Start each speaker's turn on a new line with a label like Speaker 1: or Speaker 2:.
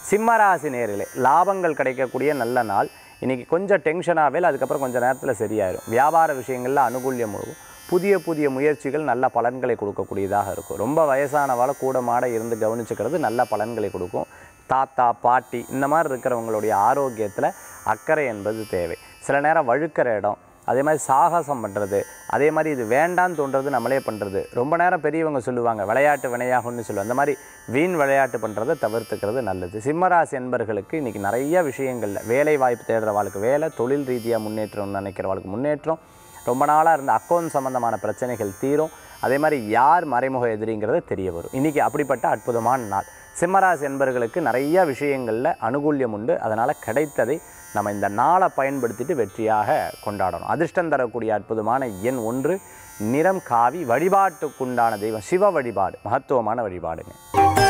Speaker 1: சிம்மராசி நேர்களே லாபங்கள் கிடைக்கக்கூடிய நல்ல நாள் இன்றைக்கி கொஞ்சம் டென்ஷனாகவே அதுக்கப்புறம் கொஞ்சம் நேரத்தில் சரியாயிடும் வியாபார விஷயங்களில் அனுகூல்யம் வரும் புதிய புதிய முயற்சிகள் நல்ல பலன்களை கொடுக்கக்கூடியதாக இருக்கும் ரொம்ப வயசானவால கூட மாட இருந்து கவனிச்சுக்கிறது நல்ல பலன்களை கொடுக்கும் தாத்தா பாட்டி இந்த மாதிரி இருக்கிறவங்களுடைய ஆரோக்கியத்தில் அக்கறை என்பது தேவை சில நேரம் வழுக்கிற இடம் அதே மாதிரி சாகசம் பண்ணுறது அதே மாதிரி இது வேண்டான்னு தோன்றது நம்மளே பண்ணுறது ரொம்ப நேரம் பெரியவங்க சொல்லுவாங்க விளையாட்டு வினையாகும்னு சொல்லுவாங்க அந்த மாதிரி வீண் விளையாட்டு பண்ணுறதை தவிர்த்துக்கிறது நல்லது சிம்மராசி என்பர்களுக்கு இன்றைக்கி நிறைய விஷயங்களில் வேலை வாய்ப்பு தேடுறவாளுக்கு வேலை தொழில் ரீதியாக முன்னேற்றம் நினைக்கிறவாளுக்கு முன்னேற்றம் ரொம்ப நாளாக இருந்த அக்கௌண்ட் சம்மந்தமான பிரச்சனைகள் தீரும் அதே மாதிரி யார் மறைமுக எதிரிங்கிறது தெரிய வரும் இன்றைக்கி அப்படிப்பட்ட அற்புதமான நாள் சிம்மராசி என்பர்களுக்கு நிறைய விஷயங்களில் அனுகூல்யம் உண்டு அதனால் கிடைத்ததை நம்ம இந்த நாளை பயன்படுத்திட்டு வெற்றியாக கொண்டாடணும் அதிர்ஷ்டம் தரக்கூடிய அற்புதமான எண் ஒன்று நிறம் காவி வழிபாட்டுக்குண்டான தெய்வம் சிவ வழிபாடு மகத்துவமான வழிபாடுங்க